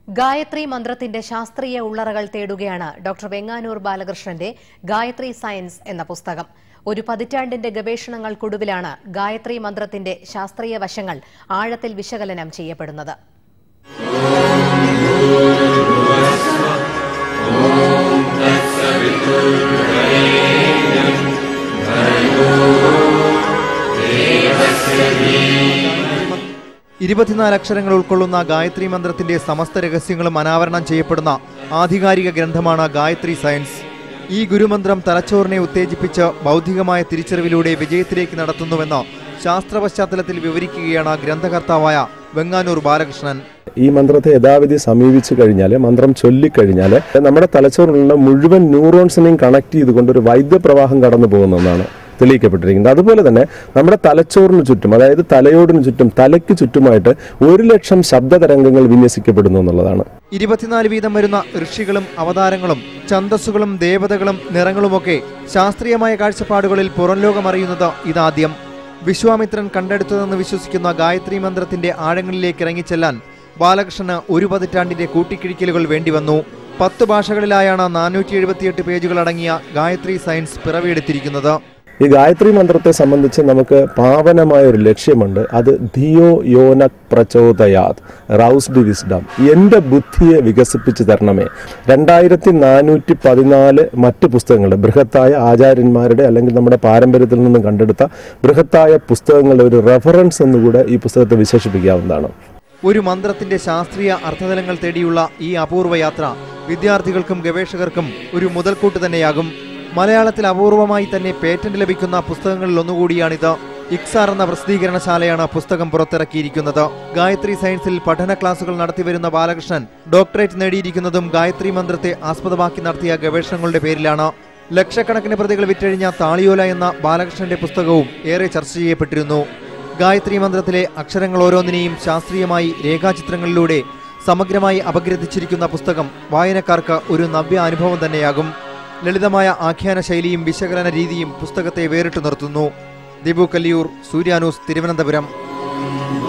ഗായത്രി മന്ത്രത്തിന്റെ ശാസ്ത്രീയ ഉള്ളറകൾ തേടുകയാണ് ഡോക്ടർ വെങ്ങാനൂർ ബാലകൃഷ്ണന്റെ ഗായത്രി സയൻസ് എന്ന പുസ്തകം ഒരു പതിറ്റാണ്ടിന്റെ ഗവേഷണങ്ങൾക്കൊടുവിലാണ് ഗായത്രി മന്ത്രത്തിന്റെ ശാസ്ത്രീയ വശങ്ങൾ ആഴത്തിൽ വിശകലനം ചെയ്യപ്പെടുന്നത് ഇരുപത്തിനാല് അക്ഷരങ്ങൾ ഉൾക്കൊള്ളുന്ന ഗായത്രി മന്ത്രത്തിന്റെ സമസ്ത രഹസ്യങ്ങളും അനാവരണം ചെയ്യപ്പെടുന്ന ആധികാരിക ഗ്രന്ഥമാണ് ഗായത്രി സയൻസ് ഈ ഗുരുമന്ത്രം തലച്ചോറിനെ ഉത്തേജിപ്പിച്ച് ബൗദ്ധികമായ തിരിച്ചറിവിലൂടെ വിജയത്തിലേക്ക് നടത്തുന്നുവെന്ന് ശാസ്ത്ര പശ്ചാത്തലത്തിൽ വിവരിക്കുകയാണ് ഗ്രന്ഥകർത്താവായ വെങ്ങാനൂർ ബാലകൃഷ്ണൻ ഈ മന്ത്രത്തെ യഥാവിധി സമീപിച്ചു കഴിഞ്ഞാൽ മന്ത്രം ചൊല്ലിക്കഴിഞ്ഞാൽ നമ്മുടെ തലച്ചോറിലുള്ള മുഴുവൻ ന്യൂറോൺസിനെയും കണക്ട് ചെയ്തുകൊണ്ട് ഒരു വൈദ്യപ്രവാഹം കടന്നു പോകുന്നതാണ് തെളിയിക്കപ്പെട്ടിരിക്കുന്നത് അതുപോലെ തന്നെ നമ്മുടെ തലച്ചോറിന് ചുറ്റും അതായത് തലയോടിന് ചുറ്റും തലയ്ക്ക് ചുറ്റുമായിട്ട് ഒരു ലക്ഷം ശബ്ദ തരംഗങ്ങൾ വിന്യസിക്കപ്പെടുന്നു എന്നുള്ളതാണ് ഇരുപത്തിനാല് വീതം വരുന്ന ഋഷികളും അവതാരങ്ങളും ഛന്തസ്സുകളും ദേവതകളും നിറങ്ങളുമൊക്കെ ശാസ്ത്രീയമായ കാഴ്ചപ്പാടുകളിൽ പുറംലോകമറിയുന്നത് ഇതാദ്യം വിശ്വാമിത്രൻ കണ്ടെടുത്തതെന്ന് വിശ്വസിക്കുന്ന ഗായത്രി മന്ത്രത്തിന്റെ ആഴങ്ങളിലേക്ക് ഇറങ്ങിച്ചെല്ലാൻ ബാലകൃഷ്ണന് ഒരു പതിറ്റാണ്ടിന്റെ കൂട്ടിക്കിഴിക്കലുകൾ വേണ്ടിവന്നു പത്ത് ഭാഷകളിലായാണ് നാനൂറ്റി എഴുപത്തിയെട്ട് പേജുകൾ അടങ്ങിയ ഗായത്രി സയൻസ് പിറവിയെടുത്തിരിക്കുന്നത് ഈ ഗായത്രി മന്ത്രത്തെ സംബന്ധിച്ച് നമുക്ക് പാവനമായ ഒരു ലക്ഷ്യമുണ്ട് അത് ധിയോ യോന പ്രചോദയാത് റൗസ്ഡ് വിസ്ഡം എൻ്റെ ബുദ്ധിയെ വികസിപ്പിച്ചു തരണമേ രണ്ടായിരത്തി നാനൂറ്റി പതിനാല് മറ്റ് പുസ്തകങ്ങൾ ബൃഹത്തായ ആചാര്യന്മാരുടെ അല്ലെങ്കിൽ നമ്മുടെ പാരമ്പര്യത്തിൽ നിന്നും കണ്ടെടുത്ത ബൃഹത്തായ പുസ്തകങ്ങളുടെ ഒരു റെഫറൻസ് എന്നുകൂടെ ഈ പുസ്തകത്തെ വിശേഷിപ്പിക്കാവുന്നതാണ് ഒരു മന്ത്രത്തിന്റെ ശാസ്ത്രീയ അർത്ഥതലങ്ങൾ തേടിയുള്ള ഈ അപൂർവ യാത്ര വിദ്യാർത്ഥികൾക്കും ഗവേഷകർക്കും ഒരു മുതൽക്കൂട്ട് തന്നെയാകും മലയാളത്തിൽ അപൂർവമായി തന്നെ പേറ്റന്റ് ലഭിക്കുന്ന പുസ്തകങ്ങളിൽ ഒന്നുകൂടിയാണിത് ഇക്സാർ എന്ന പ്രസിദ്ധീകരണശാലയാണ് പുസ്തകം പുറത്തിറക്കിയിരിക്കുന്നത് ഗായത്രി സയൻസിൽ പഠന ക്ലാസുകൾ നടത്തിവരുന്ന ബാലകൃഷ്ണൻ ഡോക്ടറേറ്റ് നേടിയിരിക്കുന്നതും ഗായത്രി മന്ത്രത്തെ ആസ്പദമാക്കി നടത്തിയ ഗവേഷണങ്ങളുടെ പേരിലാണ് ലക്ഷക്കണക്കിന് പ്രതികൾ വിറ്റഴിഞ്ഞ താളിയോല എന്ന ബാലകൃഷ്ണന്റെ പുസ്തകവും ഏറെ ചർച്ച ചെയ്യപ്പെട്ടിരുന്നു ഗായത്രി മന്ത്രത്തിലെ അക്ഷരങ്ങൾ ഓരോന്നിനെയും ശാസ്ത്രീയമായി രേഖാചിത്രങ്ങളിലൂടെ സമഗ്രമായി അപഗ്രഥിച്ചിരിക്കുന്ന പുസ്തകം വായനക്കാർക്ക് ഒരു നവ്യ അനുഭവം തന്നെയാകും ലളിതമായ ആഖ്യാന ശൈലിയും വിശകലന രീതിയും പുസ്തകത്തെ വേറിട്ടു നിർത്തുന്നു ദീപു കല്ലിയൂർ സൂര്യാനൂസ് തിരുവനന്തപുരം